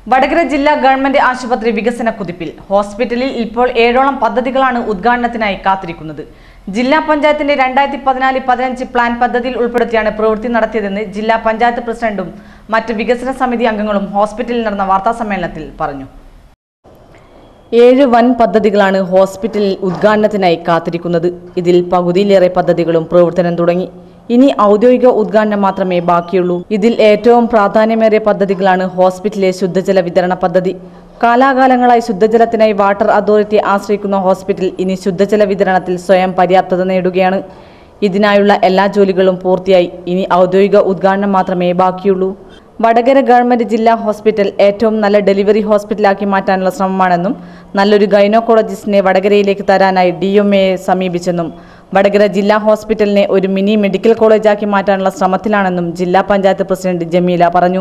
വടകര ജില്ലാ ഗവൺമെന്റ് ആശുപത്രി വികസന കുതിപ്പിൽ ഹോസ്പിറ്റലിൽ ഇപ്പോൾ ഏഴോളം പദ്ധതികളാണ് ഉദ്ഘാടനത്തിനായി കാത്തിരിക്കുന്നത് ജില്ലാ പഞ്ചായത്തിന്റെ രണ്ടായിരത്തി പതിനാല് പതിനഞ്ച് പ്ലാൻ പദ്ധതിയിൽ ഉൾപ്പെടുത്തിയാണ് പ്രവൃത്തി നടത്തിയതെന്ന് ജില്ലാ പഞ്ചായത്ത് പ്രസിഡന്റും മറ്റ് വികസന സമിതി അംഗങ്ങളും ഹോസ്പിറ്റലിൽ നടന്ന വാർത്താസമ്മേളനത്തിൽ പറഞ്ഞു ഏഴ് വൻ പദ്ധതികളാണ് ഹോസ്പിറ്റലിൽ ഉദ്ഘാടനത്തിനായി കാത്തിരിക്കുന്നത് ഇതിൽ പകുതിയിലേറെ പദ്ധതികളും പ്രവർത്തനം തുടങ്ങി ഇനി ഔദ്യോഗിക ഉദ്ഘാടനം മാത്രമേ ബാക്കിയുള്ളൂ ഇതിൽ ഏറ്റവും പ്രാധാന്യമേറിയ പദ്ധതികളാണ് ഹോസ്പിറ്റലിലെ ശുദ്ധജല വിതരണ പദ്ധതി കാലാകാലങ്ങളായി ശുദ്ധജലത്തിനായി വാട്ടർ അതോറിറ്റിയെ ആശ്രയിക്കുന്ന ഹോസ്പിറ്റൽ ഇനി ശുദ്ധജല വിതരണത്തിൽ സ്വയം പര്യാപ്തത നേടുകയാണ് ഇതിനായുള്ള എല്ലാ ജോലികളും പൂർത്തിയായി ഇനി ഔദ്യോഗിക ഉദ്ഘാടനം മാത്രമേ ബാക്കിയുള്ളൂ വടകര ഗവൺമെന്റ് ജില്ലാ ഹോസ്പിറ്റൽ ഏറ്റവും നല്ല ഡെലിവറി ഹോസ്പിറ്റലാക്കി മാറ്റാനുള്ള ശ്രമമാണെന്നും നല്ലൊരു ഗൈനോക്കോളജിസ്റ്റിനെ വടകരയിലേക്ക് തരാനായി ഡി എം എയെ സമീപിച്ചെന്നും വടകര ജില്ലാ ഹോസ്പിറ്റലിനെ ഒരു മിനി മെഡിക്കൽ കോളേജാക്കി മാറ്റാനുള്ള ശ്രമത്തിലാണെന്നും ജില്ലാ പഞ്ചായത്ത് പ്രസിഡന്റ് ജമീല പറഞ്ഞു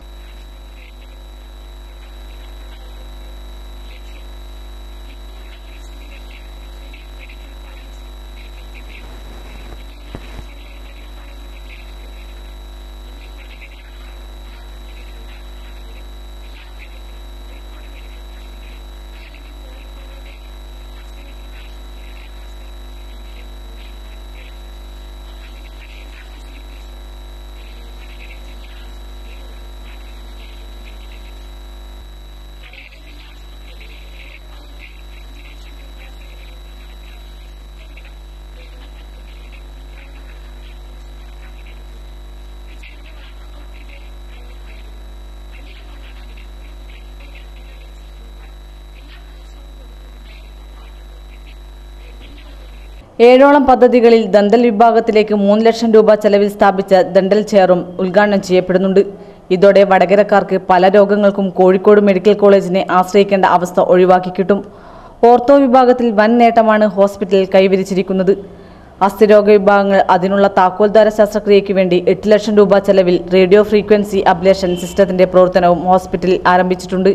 ഏഴോളം പദ്ധതികളിൽ ദന്തൽ വിഭാഗത്തിലേക്ക് മൂന്ന് ലക്ഷം രൂപ ചെലവിൽ സ്ഥാപിച്ച ദന്തൽ ചെയറും ഉദ്ഘാടനം ചെയ്യപ്പെടുന്നുണ്ട് ഇതോടെ വടകരക്കാർക്ക് പല രോഗങ്ങൾക്കും കോഴിക്കോട് മെഡിക്കൽ കോളേജിനെ ആശ്രയിക്കേണ്ട അവസ്ഥ ഒഴിവാക്കി കിട്ടും ഓർത്തോ വിഭാഗത്തിൽ വൻ നേട്ടമാണ് ഹോസ്പിറ്റലിൽ കൈവരിച്ചിരിക്കുന്നത് അസ്ഥിരോഗ വിഭാഗങ്ങൾ അതിനുള്ള താക്കോൽദാര ശസ്ത്രക്രിയയ്ക്ക് വേണ്ടി എട്ട് ലക്ഷം രൂപ ചെലവിൽ റേഡിയോ ഫ്രീക്വൻസി അബ്ലേഷൻ സിസ്റ്റത്തിന്റെ പ്രവർത്തനവും ഹോസ്പിറ്റലിൽ ആരംഭിച്ചിട്ടുണ്ട്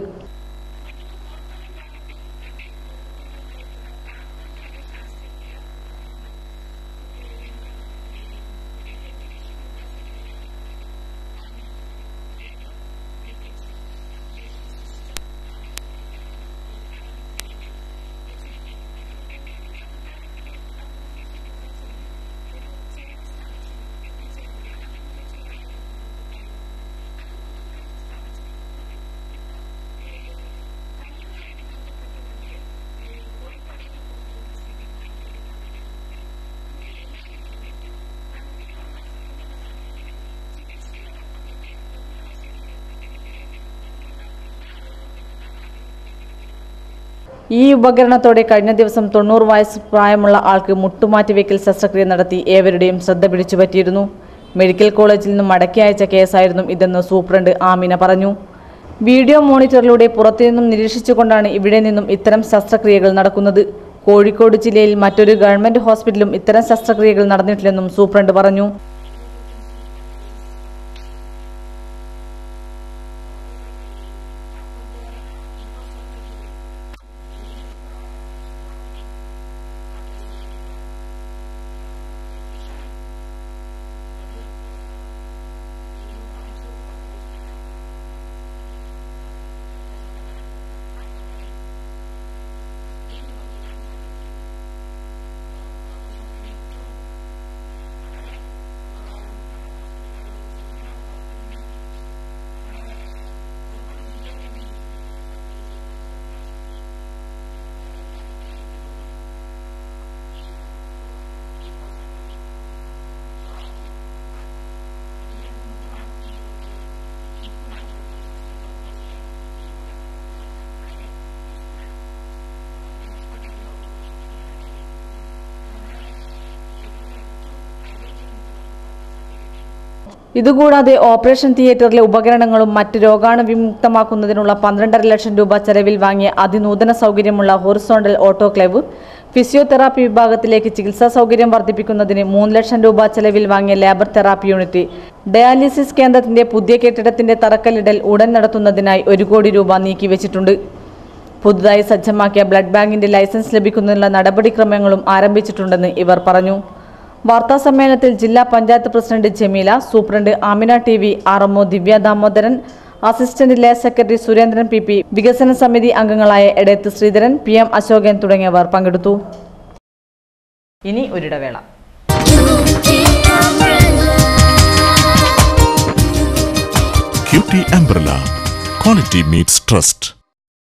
ഈ ഉപകരണത്തോടെ കഴിഞ്ഞ ദിവസം തൊണ്ണൂറ് വയസ്സ് പ്രായമുള്ള ആൾക്ക് മുട്ടുമാറ്റിവെക്കൽ ശസ്ത്രക്രിയ നടത്തി ഏവരുടെയും ശ്രദ്ധ പിടിച്ചു പറ്റിയിരുന്നു മെഡിക്കൽ കോളേജിൽ നിന്നും മടക്കി അയച്ച കേസായിരുന്നു ഇതെന്ന് സൂപ്രണ്ട് ആമിന പറഞ്ഞു വീഡിയോ മോണിറ്ററിലൂടെ പുറത്തുനിന്നും നിരീക്ഷിച്ചുകൊണ്ടാണ് ഇവിടെ നിന്നും ഇത്തരം ശസ്ത്രക്രിയകൾ നടക്കുന്നത് കോഴിക്കോട് ജില്ലയിൽ മറ്റൊരു ഗവൺമെന്റ് ഹോസ്പിറ്റലും ഇത്തരം ശസ്ത്രക്രിയകൾ നടന്നിട്ടില്ലെന്നും സൂപ്രണ്ട് പറഞ്ഞു ഇതുകൂടാതെ ഓപ്പറേഷൻ തിയേറ്ററിലെ ഉപകരണങ്ങളും മറ്റ് രോഗാണു വിമുക്തമാക്കുന്നതിനുള്ള പന്ത്രണ്ടര ലക്ഷം രൂപ ചെലവിൽ വാങ്ങിയ അതിനൂതന സൗകര്യമുള്ള ഹൊറിസോണ്ടൽ ഓട്ടോക്ലേവ് ഫിസിയോതെറാപ്പി വിഭാഗത്തിലേക്ക് ചികിത്സാ സൗകര്യം വർദ്ധിപ്പിക്കുന്നതിന് മൂന്ന് ലക്ഷം രൂപ ചെലവിൽ വാങ്ങിയ ലേബർ തെറാപ്പി യൂണിറ്റ് ഡയാലിസിസ് കേന്ദ്രത്തിന്റെ പുതിയ കെട്ടിടത്തിന്റെ തറക്കല്ലിടൽ ഉടൻ നടത്തുന്നതിനായി ഒരു കോടി രൂപ നീക്കിവെച്ചിട്ടുണ്ട് പുതുതായി സജ്ജമാക്കിയ ബ്ലഡ് ബാങ്കിന്റെ ലൈസൻസ് ലഭിക്കുന്നതിനുള്ള നടപടിക്രമങ്ങളും ആരംഭിച്ചിട്ടുണ്ടെന്ന് ഇവർ പറഞ്ഞു വാർത്താസമ്മേളനത്തിൽ ജില്ലാ panchayat president Jameela superintendent Amina T V R MO Divya Damodaran assistant ജില്ലാ സെക്രട്ടറി സുരേന്ദ്രൻ പി പി വികസന സമിതി അംഗങ്ങളായ എടയത്ത് ശ്രീധരൻ പി എം അശോകൻ തുടങ്ങിയവർ പങ്കെടുത്തു ഇനി ഒരിടവേള QT Umbrella. Quality meets trust.